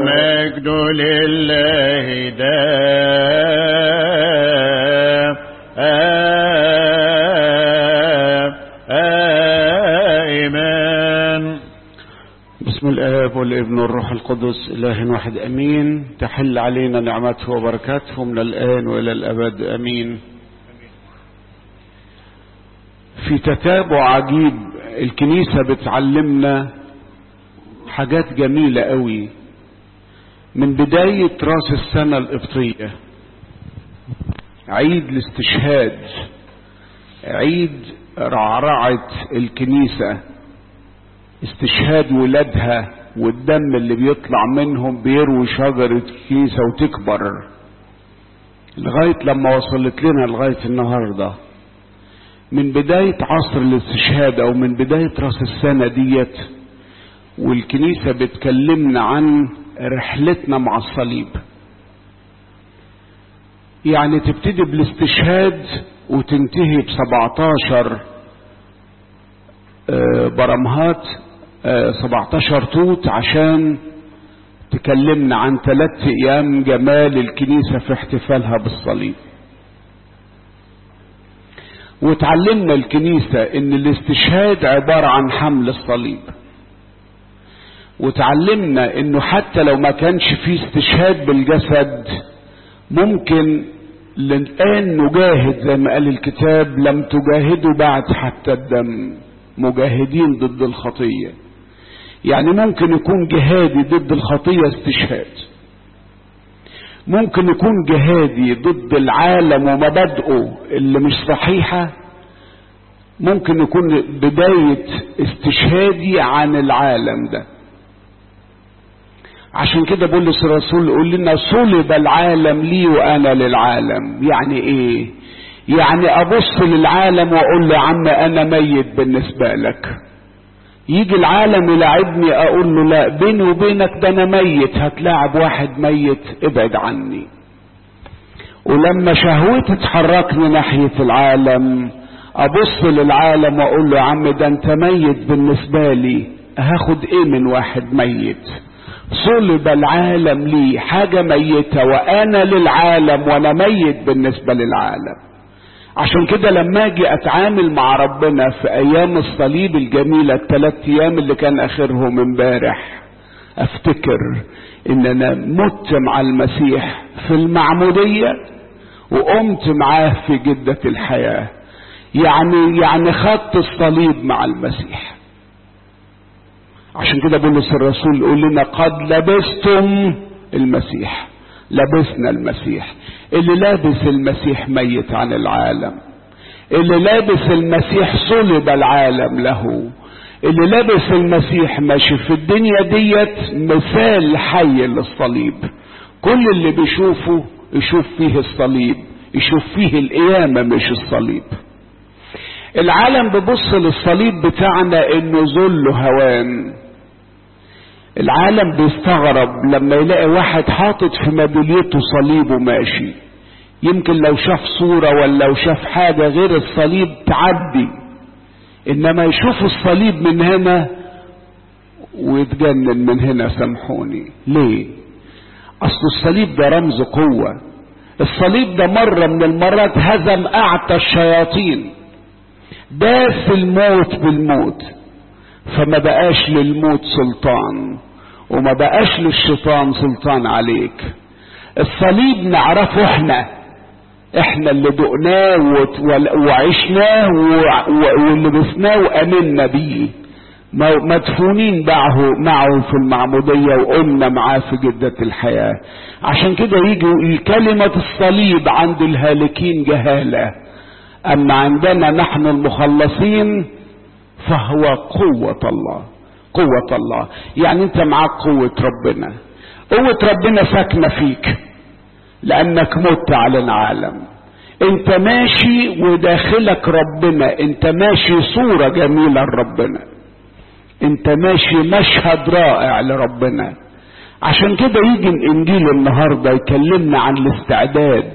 والمجد لله دائما بسم الآب والابن والروح القدس إله واحد أمين تحل علينا نعمته وبركاته من الآن وإلى الأبد أمين في تتابع عجيب الكنيسة بتعلمنا حاجات جميلة قوي من بداية راس السنة القبطية عيد الاستشهاد عيد رعرعة الكنيسة استشهاد ولادها والدم اللي بيطلع منهم بيروي شجرة الكنيسة وتكبر لغاية لما وصلت لنا لغاية النهاردة من بداية عصر الاستشهاد او من بداية راس السنة ديت والكنيسة بتكلمنا عن رحلتنا مع الصليب يعني تبتدي بالاستشهاد وتنتهي ب 17 برمهات 17 توت عشان تكلمنا عن ثلاث ايام جمال الكنيسة في احتفالها بالصليب وتعلمنا الكنيسة ان الاستشهاد عبارة عن حمل الصليب وتعلمنا انه حتى لو ما كانش فيه استشهاد بالجسد ممكن الان نجاهد زي ما قال الكتاب لم تجاهدوا بعد حتى الدم مجاهدين ضد الخطية يعني ممكن يكون جهادي ضد الخطية استشهاد ممكن يكون جهادي ضد العالم ومبادئه اللي مش صحيحة ممكن يكون بداية استشهادي عن العالم ده عشان كده بولس الرسول يقول لنا صلب العالم لي وانا للعالم يعني ايه يعني ابص للعالم واقول له يا عم انا ميت بالنسبة لك يجي العالم يلاعبني اقول له لا بيني وبينك ده انا ميت هتلاعب واحد ميت ابعد عني ولما شهوتي تحركني ناحية العالم ابص للعالم واقول له يا عم ده انت ميت بالنسبة لي هاخد ايه من واحد ميت صلب العالم لي حاجة ميتة وانا للعالم وانا ميت بالنسبة للعالم عشان كده لما اجي اتعامل مع ربنا في ايام الصليب الجميلة الثلاث ايام اللي كان اخرهم امبارح افتكر ان انا مت مع المسيح في المعمودية وقمت معاه في جدة الحياة يعني يعني خدت الصليب مع المسيح عشان كده بولس الرسول يقول لنا قد لبستم المسيح لبسنا المسيح اللي لابس المسيح ميت عن العالم اللي لابس المسيح صلب العالم له اللي لابس المسيح ماشي في الدنيا ديت مثال حي للصليب كل اللي بيشوفه يشوف فيه الصليب يشوف فيه القيامة مش الصليب العالم بيبص للصليب بتاعنا انه ذل هوان العالم بيستغرب لما يلاقي واحد حاطط في ميداليته صليب وماشي يمكن لو شاف صورة ولا لو شاف حاجة غير الصليب تعدي انما يشوف الصليب من هنا ويتجنن من هنا سامحوني ليه اصل الصليب ده رمز قوة الصليب ده مرة من المرات هزم اعتى الشياطين داس الموت بالموت فما بقاش للموت سلطان وما بقاش للشيطان سلطان عليك الصليب نعرفه احنا احنا اللي دقناه وعشناه ولبسناه وامنا بيه مدفونين معه معه في المعمودية وقمنا معاه في جدة الحياة عشان كده يجي كلمة الصليب عند الهالكين جهالة اما عندنا نحن المخلصين فهو قوة الله قوة الله يعني انت معاك قوة ربنا قوة ربنا ساكنة فيك لانك مت على العالم انت ماشي وداخلك ربنا انت ماشي صورة جميلة لربنا انت ماشي مشهد رائع لربنا عشان كده يجي الانجيل النهاردة يكلمنا عن الاستعداد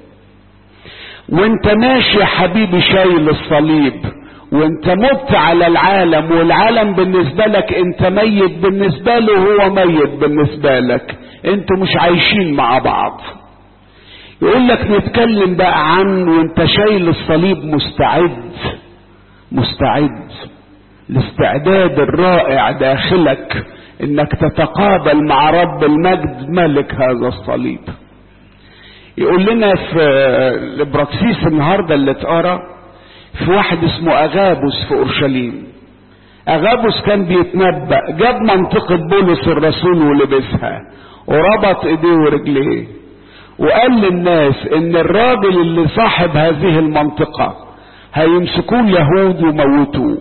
وانت ماشي يا حبيبي شايل الصليب وانت مت على العالم والعالم بالنسبة لك انت ميت بالنسبة له هو ميت بالنسبة لك انتوا مش عايشين مع بعض يقول لك نتكلم بقى عن وانت شايل الصليب مستعد مستعد الاستعداد الرائع داخلك انك تتقابل مع رب المجد ملك هذا الصليب يقول لنا في الابراكسيس النهارده اللي اتقرا في واحد اسمه اغابوس في اورشليم اغابوس كان بيتنبأ جاب منطقة بولس الرسول ولبسها وربط ايديه ورجليه وقال للناس ان الراجل اللي صاحب هذه المنطقة هيمسكوه اليهود وموتوه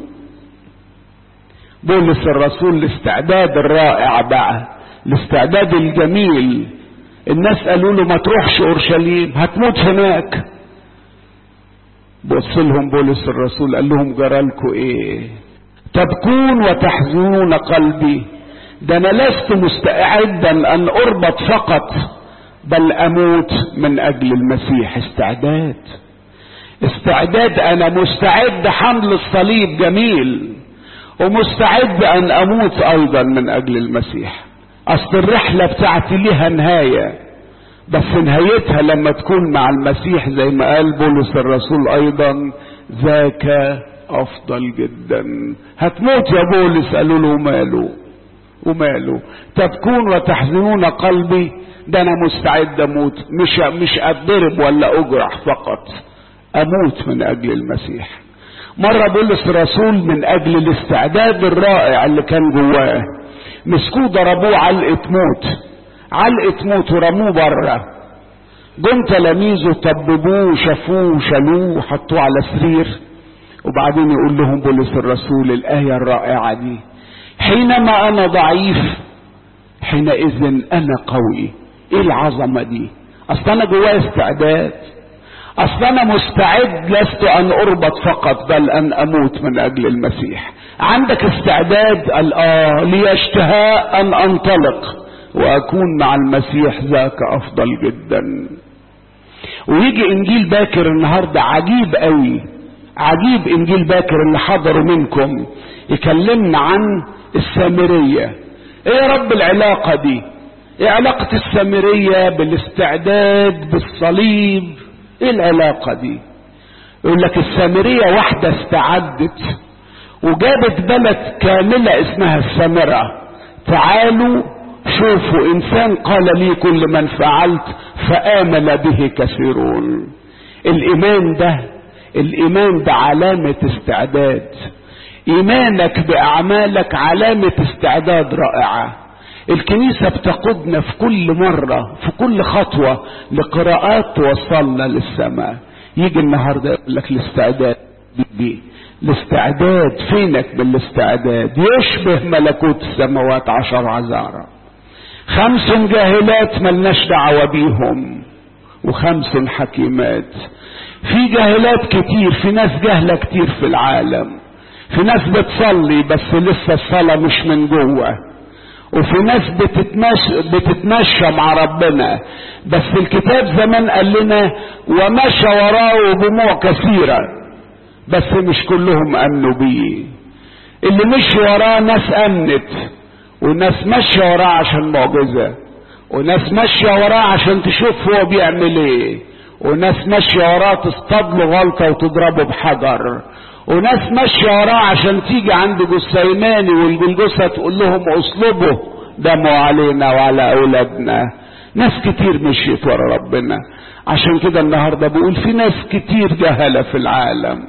بولس الرسول الاستعداد الرائع بقى الاستعداد الجميل الناس قالوا له ما تروحش اورشليم هتموت هناك بص لهم بولس الرسول قال لهم جرالكوا ايه تبكون وتحزنون قلبي ده انا لست مستعدا ان اربط فقط بل اموت من اجل المسيح استعداد استعداد انا مستعد حمل الصليب جميل ومستعد ان اموت ايضا من اجل المسيح اصل الرحلة بتاعتي ليها نهاية بس نهايتها لما تكون مع المسيح زي ما قال بولس الرسول ايضا ذاك افضل جدا هتموت يا بولس قالوا له ماله وماله تبكون وتحزنون قلبي ده انا مستعد اموت مش مش اتضرب ولا اجرح فقط اموت من اجل المسيح مرة بولس الرسول من اجل الاستعداد الرائع اللي كان جواه مسكوه ضربوه علقة موت علقة موت ورموه بره جم تلاميذه طببوه شافوه شالوه حطوه على سرير وبعدين يقول لهم بولس الرسول الآية الرائعة دي حينما أنا ضعيف حينئذ أنا قوي إيه العظمة دي أصل أنا جوايا استعداد أصل أنا مستعد لست أن أربط فقط بل أن أموت من أجل المسيح عندك استعداد قال آه لي اشتهاء أن أنطلق وأكون مع المسيح ذاك أفضل جدا ويجي إنجيل باكر النهاردة عجيب قوي عجيب إنجيل باكر اللي حضروا منكم يكلمنا عن السامرية ايه يا رب العلاقة دي ايه علاقة السامرية بالاستعداد بالصليب ايه العلاقة دي يقول لك السامرية واحدة استعدت وجابت بلد كاملة اسمها السامرة تعالوا شوفوا انسان قال لي كل من فعلت فآمن به كثيرون الايمان ده الايمان ده علامة استعداد ايمانك باعمالك علامة استعداد رائعة الكنيسة بتقودنا في كل مرة في كل خطوة لقراءات توصلنا للسماء يجي النهاردة يقول لك الاستعداد دي الاستعداد فينك بالاستعداد يشبه ملكوت السماوات عشر عذارى خمس جاهلات ملناش دعوة بيهم وخمس حكيمات في جاهلات كتير في ناس جاهلة كتير في العالم في ناس بتصلي بس لسه الصلاة مش من جوه وفي ناس بتتمشى, بتتمشى مع ربنا بس الكتاب زمان قال لنا ومشى وراه دموع كثيرة بس مش كلهم امنوا بيه اللي مشي وراه ناس امنت وناس ماشية وراه عشان معجزة وناس ماشية وراه عشان تشوف هو بيعمل ايه وناس ماشية وراه تصطاد له غلطة وتضربه بحجر وناس ماشية وراه عشان تيجي عند جثيماني والجلجثة تقول لهم اصلبوا دموا علينا وعلى اولادنا ناس كتير مشيت ورا ربنا عشان كده النهاردة بقول في ناس كتير جهلة في العالم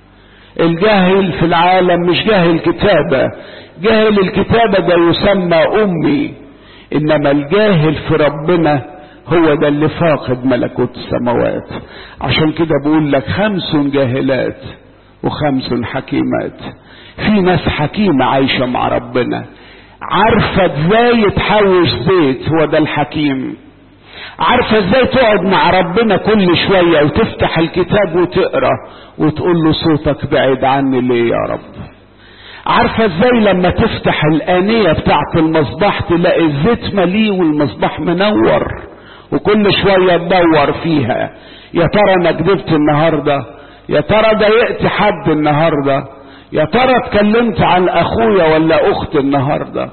الجاهل في العالم مش جاهل كتابة جاهل الكتابة ده يسمى أمي إنما الجاهل في ربنا هو ده اللي فاقد ملكوت السماوات عشان كده بقول لك خمس جاهلات وخمس حكيمات في ناس حكيمة عايشة مع ربنا عارفة ازاي تحوش زيت هو ده الحكيم عارفة ازاي تقعد مع ربنا كل شوية وتفتح الكتاب وتقرا وتقول له صوتك بعيد عني ليه يا رب عارفة ازاي لما تفتح الآنية بتاعت المصباح تلاقي الزيت مليه والمصباح منور وكل شوية تدور فيها يا ترى انا كدبت النهاردة يا ترى ضايقت حد النهاردة يا ترى اتكلمت عن اخويا ولا اخت النهاردة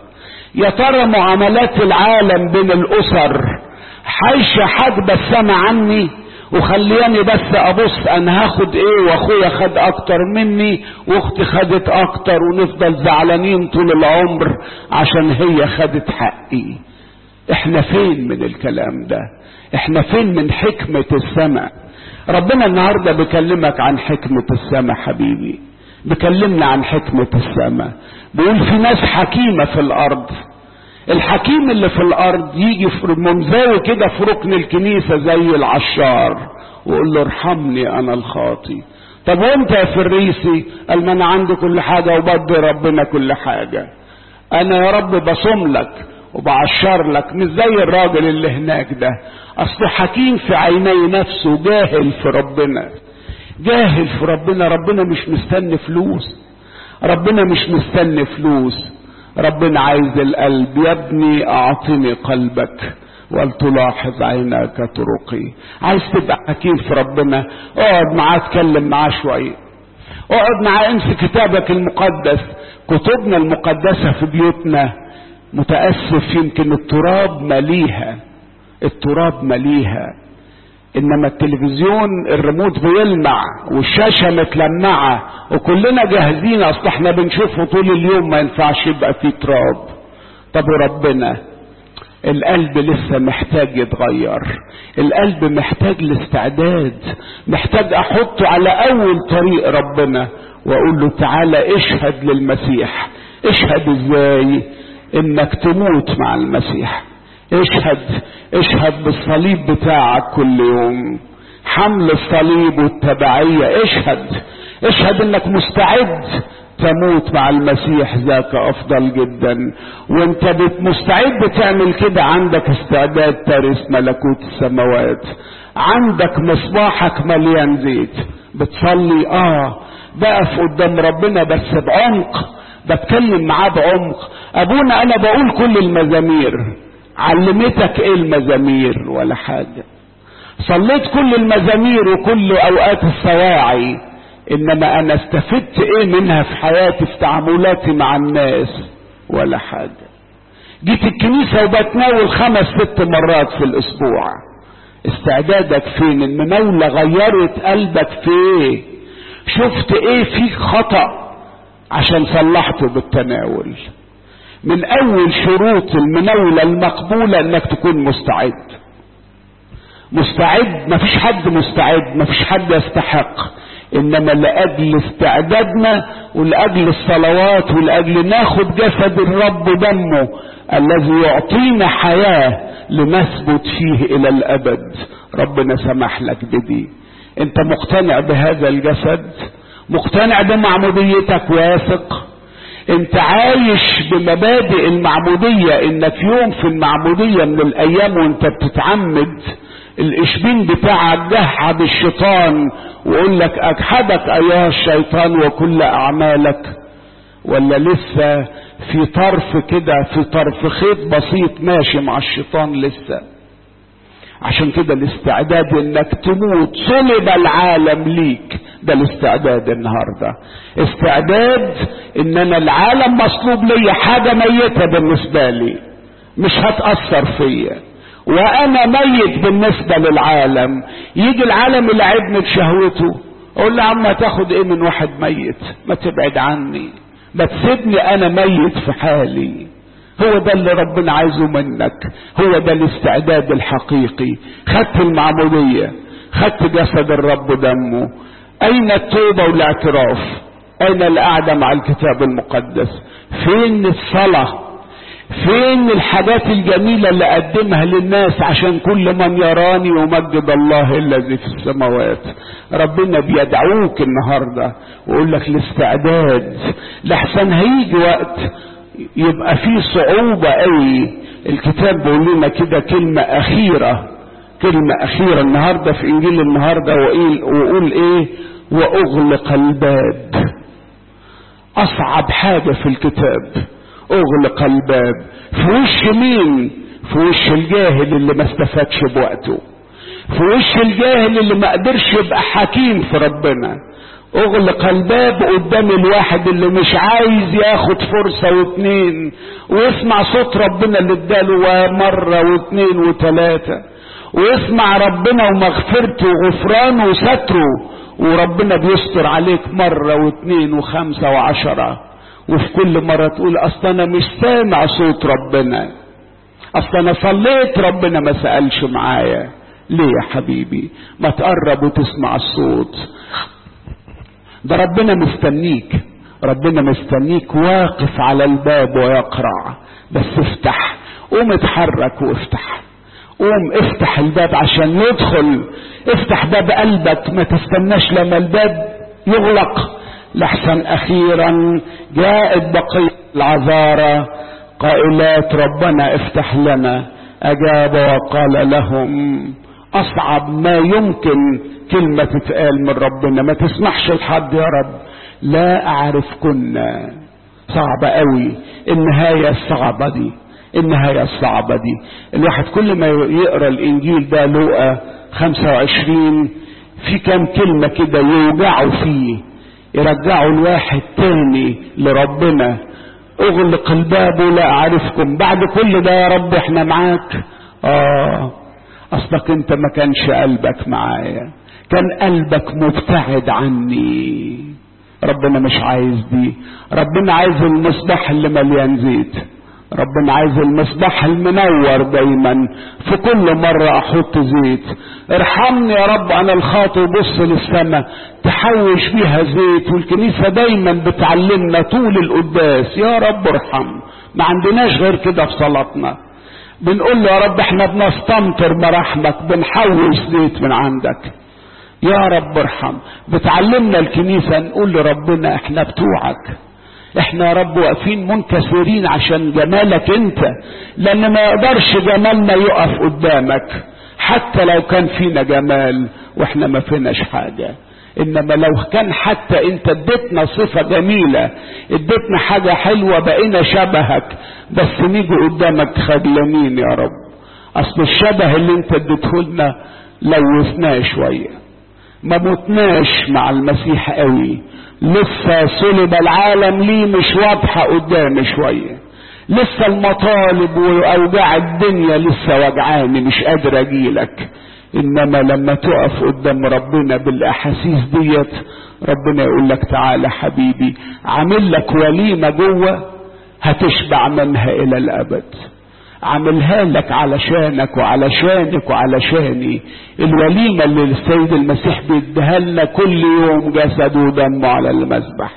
يا ترى معاملات العالم بين الاسر حايشه حاجبه السما عني وخلياني بس ابص انا هاخد ايه واخويا خد اكتر مني واختي خدت اكتر ونفضل زعلانين طول العمر عشان هي خدت حقي احنا فين من الكلام ده احنا فين من حكمة السماء ربنا النهاردة بيكلمك عن حكمة السماء حبيبي بيكلمنا عن حكمة السماء بيقول في ناس حكيمة في الارض الحكيم اللي في الارض يجي في منزوي كده في ركن الكنيسة زي العشار ويقول له ارحمني انا الخاطي طب وانت يا فريسي قال ما انا عندي كل حاجة وبدي ربنا كل حاجة انا يا رب بصوم لك وبعشر لك مش زي الراجل اللي هناك ده اصله حكيم في عيني نفسه جاهل في ربنا جاهل في ربنا ربنا مش مستني فلوس ربنا مش مستني فلوس ربنا عايز القلب يا ابني اعطني قلبك ولتلاحظ عيناك طرقي عايز تبقى حكيم في ربنا اقعد معاه اتكلم معاه شويه اقعد معاه امسك كتابك المقدس كتبنا المقدسه في بيوتنا متاسف يمكن التراب مليها التراب مليها انما التلفزيون الريموت بيلمع والشاشه متلمعه وكلنا جاهزين اصل احنا بنشوفه طول اليوم ما ينفعش يبقى فيه تراب طب وربنا القلب لسه محتاج يتغير القلب محتاج الاستعداد محتاج احطه على اول طريق ربنا واقول له تعالى اشهد للمسيح اشهد ازاي انك تموت مع المسيح اشهد اشهد بالصليب بتاعك كل يوم حمل الصليب والتبعية اشهد اشهد انك مستعد تموت مع المسيح ذاك افضل جدا وانت مستعد تعمل كده عندك استعداد ترث ملكوت السماوات عندك مصباحك مليان زيت بتصلي اه بقف قدام ربنا بس بعمق بتكلم معاه بعمق ابونا انا بقول كل المزامير علمتك ايه المزامير ولا حاجة صليت كل المزامير وكل اوقات السواعي انما انا استفدت ايه منها في حياتي في تعاملاتي مع الناس ولا حاجة جيت الكنيسة وبتناول خمس ست مرات في الاسبوع استعدادك فين المناولة غيرت قلبك في ايه شفت ايه فيك خطأ عشان صلحته بالتناول من اول شروط المناولة المقبولة انك تكون مستعد مستعد مفيش حد مستعد مفيش حد يستحق انما لاجل استعدادنا ولاجل الصلوات ولاجل ناخد جسد الرب دمه الذي يعطينا حياة لنثبت فيه الى الابد ربنا سمح لك بدي انت مقتنع بهذا الجسد مقتنع بمعموديتك واثق انت عايش بمبادئ المعمودية انك يوم في المعمودية من الايام وانت بتتعمد الاشبين بتاعك جحد الشيطان ويقول لك اجحدك ايها الشيطان وكل اعمالك ولا لسه في طرف كده في طرف خيط بسيط ماشي مع الشيطان لسه عشان كده الاستعداد انك تموت صلب العالم ليك ده الاستعداد النهاردة استعداد ان انا العالم مصلوب لي حاجة ميتة بالنسبة لي مش هتأثر فيا وانا ميت بالنسبة للعالم يجي العالم يلعبني بشهوته اقول له عم تاخد ايه من واحد ميت ما تبعد عني ما تسيبني انا ميت في حالي هو ده اللي ربنا عايزه منك هو ده الاستعداد الحقيقي خدت المعمودية خدت جسد الرب دمه اين التوبة والاعتراف اين القعدة مع الكتاب المقدس فين الصلاة فين الحاجات الجميلة اللي قدمها للناس عشان كل من يراني يمجد الله الذي في السماوات ربنا بيدعوك النهاردة ويقول لك الاستعداد لحسن هيجي وقت يبقى في صعوبة قوي الكتاب بيقول لنا كده كلمة أخيرة كلمة أخيرة النهاردة في إنجيل النهاردة وإيه وقول إيه وأغلق الباب أصعب حاجة في الكتاب أغلق الباب في وش مين في وش الجاهل اللي ما استفادش بوقته في وش الجاهل اللي ما قدرش يبقى حكيم في ربنا اغلق الباب قدام الواحد اللي مش عايز ياخد فرصة واتنين ويسمع صوت ربنا اللي اداله مرة واتنين وتلاتة ويسمع ربنا ومغفرته وغفرانه وستره وربنا بيستر عليك مرة واتنين وخمسة وعشرة وفي كل مرة تقول اصل انا مش سامع صوت ربنا اصل انا صليت ربنا ما سألش معايا ليه يا حبيبي ما تقرب وتسمع الصوت ده ربنا مستنيك ربنا مستنيك واقف على الباب ويقرع بس افتح قوم اتحرك وافتح قوم افتح الباب عشان يدخل افتح باب قلبك ما تستناش لما الباب يغلق لحسن اخيرا جاءت بقية العذارى قائلات ربنا افتح لنا اجاب وقال لهم اصعب ما يمكن كلمة تتقال من ربنا ما تسمحش لحد يا رب لا اعرف كنا صعبة قوي النهاية الصعبة دي النهاية الصعبة دي الواحد كل ما يقرأ الانجيل ده لقى 25 في كام كلمة كده يوجعوا فيه يرجعوا الواحد تاني لربنا اغلق الباب ولا اعرفكم بعد كل ده يا رب احنا معاك اه اصلك انت ما كانش قلبك معايا كان قلبك مبتعد عني ربنا مش عايز دي ربنا عايز المصباح اللي مليان زيت ربنا عايز المصباح المنور دايما في كل مرة احط زيت ارحمني يا رب انا الخاطئ بص للسماء تحوش بيها زيت والكنيسة دايما بتعلمنا طول القداس يا رب ارحم ما عندناش غير كده في صلاتنا بنقول له يا رب احنا بنستمطر مراحمك بنحوش زيت من عندك يا رب ارحم بتعلمنا الكنيسة نقول لربنا احنا بتوعك احنا يا رب واقفين منكسرين عشان جمالك انت لان ما يقدرش جمالنا يقف قدامك حتى لو كان فينا جمال واحنا ما فيناش حاجة انما لو كان حتى انت اديتنا صفة جميلة اديتنا حاجة حلوة بقينا شبهك بس نيجي قدامك خجلانين يا رب اصل الشبه اللي انت اديتهولنا لوثناه شوية ما متناش مع المسيح قوي لسه صلب العالم ليه مش واضحة قدامي شوية لسه المطالب واوجاع الدنيا لسه وجعاني مش قادر اجيلك انما لما تقف قدام ربنا بالاحاسيس ديت ربنا يقول لك تعالى حبيبي عامل لك وليمة جوه هتشبع منها الى الابد عاملها لك علشانك وعلشانك وعلشاني الوليمة اللي السيد المسيح بيديها لنا كل يوم جسد ودمه على المذبح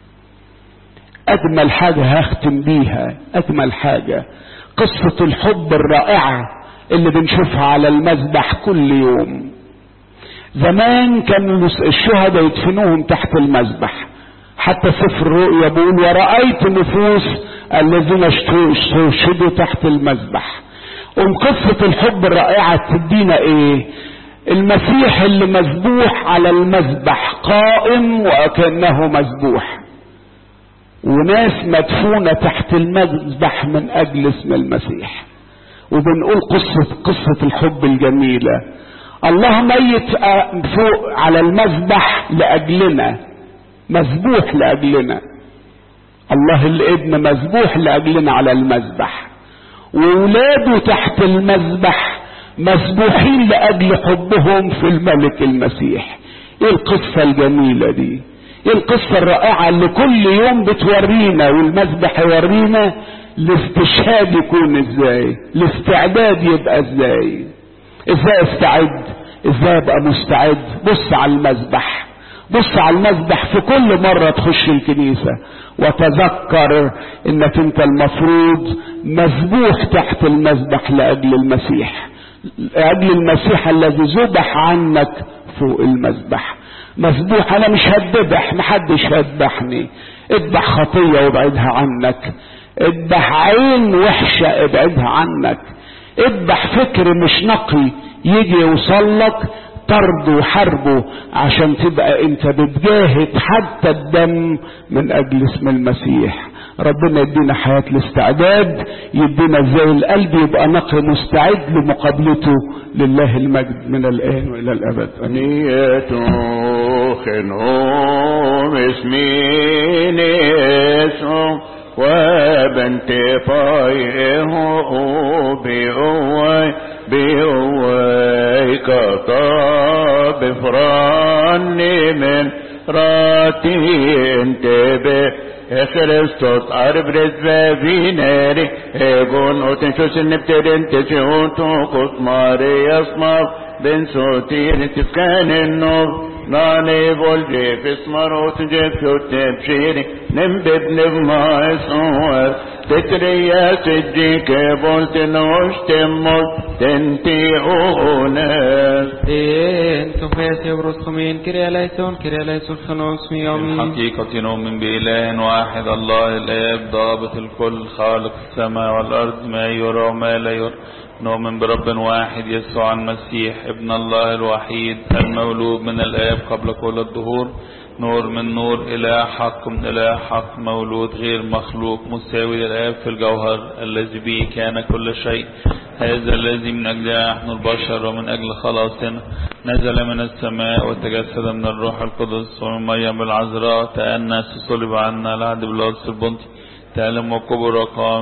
اجمل حاجة هختم بيها اجمل حاجة قصة الحب الرائعة اللي بنشوفها على المذبح كل يوم زمان كانوا الشهداء يدفنوهم تحت المذبح حتى سفر الرؤيا بيقول ورأيت نفوس الذين استشهدوا تحت المذبح ام قصة الحب الرائعة تدينا ايه المسيح اللي مذبوح على المذبح قائم وكأنه مذبوح وناس مدفونة تحت المذبح من اجل اسم المسيح وبنقول قصة قصة الحب الجميلة الله ميت فوق على المذبح لأجلنا مذبوح لأجلنا الله الابن مذبوح لأجلنا على المذبح وولاده تحت المذبح مذبوحين لأجل حبهم في الملك المسيح ايه القصة الجميلة دي ايه القصة الرائعة اللي كل يوم بتورينا والمذبح يورينا الاستشهاد يكون ازاي الاستعداد يبقى ازاي ازاي استعد ازاي ابقى مستعد بص على المذبح بص على المذبح في كل مرة تخش الكنيسة وتذكر انك انت المفروض مذبوح تحت المذبح لاجل المسيح لاجل المسيح الذي ذبح عنك فوق المذبح مذبوح انا مش هتذبح محدش هيذبحني اذبح خطية وابعدها عنك اذبح عين وحشة ابعدها عنك اذبح فكر مش نقي يجي يوصلك طرده وحربه عشان تبقى انت بتجاهد حتى الدم من اجل اسم المسيح ربنا يدينا حياة الاستعداد يدينا ازاي القلب يبقى نقي مستعد لمقابلته لله المجد من الان والى الابد نيته يوخنهم اسمين اسم وبنت فايه بأوي بأوي كطاب فراني من راتي انتبه Kristus arbres vineri egon otenshus nipterin teshutukos Marias mav ben sotir tifkanin nov nani volje fismarot jefjot tepshiri nimbib nivma esor تتريا سجيك بولت نوش تموت تنتي أونس انتم فيسي ورسخمين كريا ليسون كريا ليسون خنوس ميومين حقيقة نؤمن بإله واحد الله الآب ضابط الكل خالق السماء والأرض ما يرى وما لا يرى نؤمن برب واحد يسوع المسيح ابن الله الوحيد المولود من الآب قبل كل الظهور نور من نور إله حق من إله حق مولود غير مخلوق مساوي للآب في الجوهر الذي به كان كل شيء هذا الذي من أجل نحن البشر ومن أجل خلاصنا نزل من السماء وتجسد من الروح القدس ومن مريم العذراء تأنس صلب عنا العهد بالقدس البنطي تعلم وكبر وقام